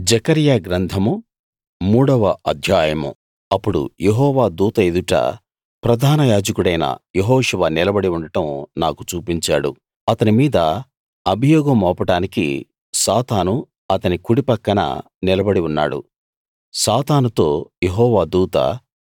జెకర్యా గ్రంథము మూడవ అధ్యాయము అప్పుడు యెహోవా దూత ఎదుట ప్రధాన యాజకుడైన యెహోషువ నిలబడి ఉండడం నాకు చూపించాడు అతని మీద అభియోగం మోపడానికి సాతాను అతని కుడి పక్కన నిలబడి ఉన్నాడు సాతానుతో యెహోవా దూత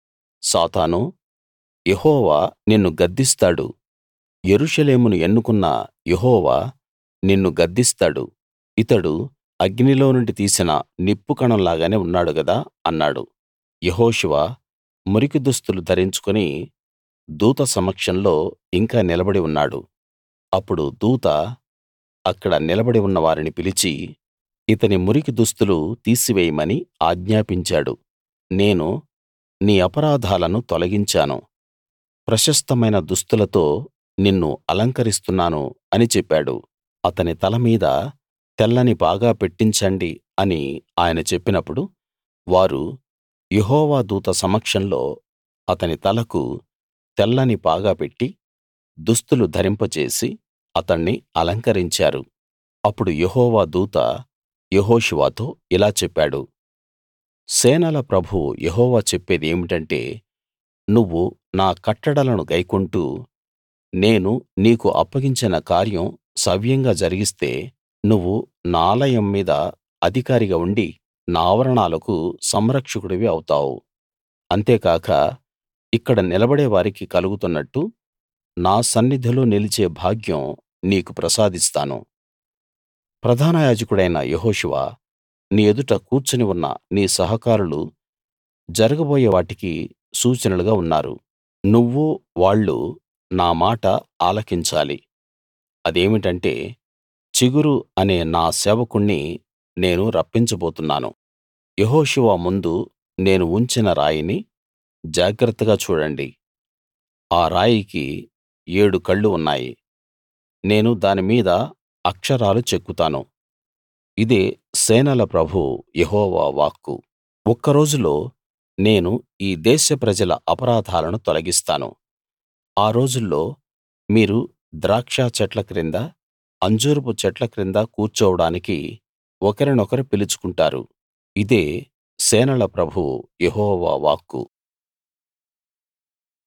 సాతానూ యెహోవా నిన్ను గద్దిస్తాడు యెరూషలేమును ఎన్నుకున్న యెహోవా నిన్ను గద్దిస్తాడు ఇతడు అగ్నిలో నుండి తీసిన నిప్పుకణం లాగానే ఉన్నాడు గదా అన్నాడు యెహోషువ మురికి దుస్తులు ధరించుకుని దూత సమక్షంలో ఇంకా నిలబడి ఉన్నాడు అప్పుడు దూత అక్కడ నిలబడి ఉన్న వారిని పిలిచి ఇతని మురికి దుస్తులు తీసివేయమని ఆజ్ఞాపించాడు నేను నీ అపరాధాలను తొలగించాను ప్రశస్తమైన దుస్తులతో నిన్ను అలంకరిస్తున్నాను అని చెప్పాడు అతని తల మీద తెల్లని పాగా పెట్టించండి అని ఆయన చెప్పినప్పుడు వారు యెహోవా దూత సమక్షంలో అతని తలకు తెల్లని పాగా పెట్టి దుస్తులు ధరింపజేసి అతణ్ణి అలంకరించారు అప్పుడు యెహోవా దూత యెహోషువతో ఇలా చెప్పాడు సేనల ప్రభువు యెహోవా చెప్పేది ఏమిటంటే నువ్వు నా కట్టడలను గైకొంటూ నేను నీకు అప్పగించిన కార్యం సవ్యంగా జరిగిస్తే నువ్వు నా ఆలయం మీద అధికారిగా ఉండి నా ఆవరణాలకు సంరక్షకుడివి అవుతావు అంతేకాక ఇక్కడ నిలబడే వారికి కలుగుతున్నట్టు నా సన్నిధిలో నిలిచే భాగ్యం నీకు ప్రసాదిస్తాను ప్రధాన యాజకుడైన యెహోషువ నీ ఎదుట కూర్చుని ఉన్న నీ సహకారులు జరగబోయే వాటికి సూచనలుగా ఉన్నారు నువ్వూ వాళ్ళు నా మాట ఆలకించాలి అదేమిటంటే చిగురు అనే నా సేవకుణ్ణి నేను రప్పించబోతున్నాను యెహోషువ ముందు నేను ఉంచిన రాయిని జాగ్రత్తగా చూడండి ఆ రాయికి ఏడు కళ్ళు ఉన్నాయి నేను దాని మీద అక్షరాలు చెక్కుతాను ఇదే సేనల ప్రభువు యెహోవా వాక్కు ఒక్క రోజులో నేను ఈ దేశ ప్రజల అపరాధాలను తొలగిస్తాను ఆ రోజుల్లో మీరు ద్రాక్ష చెట్ల క్రింద అంజూరపు చెట్ల క్రింద కూర్చోవడానికి ఒకరినొకరు పిలుచుకుంటారు ఇదే సేనల ప్రభువు యెహోవా వాక్కు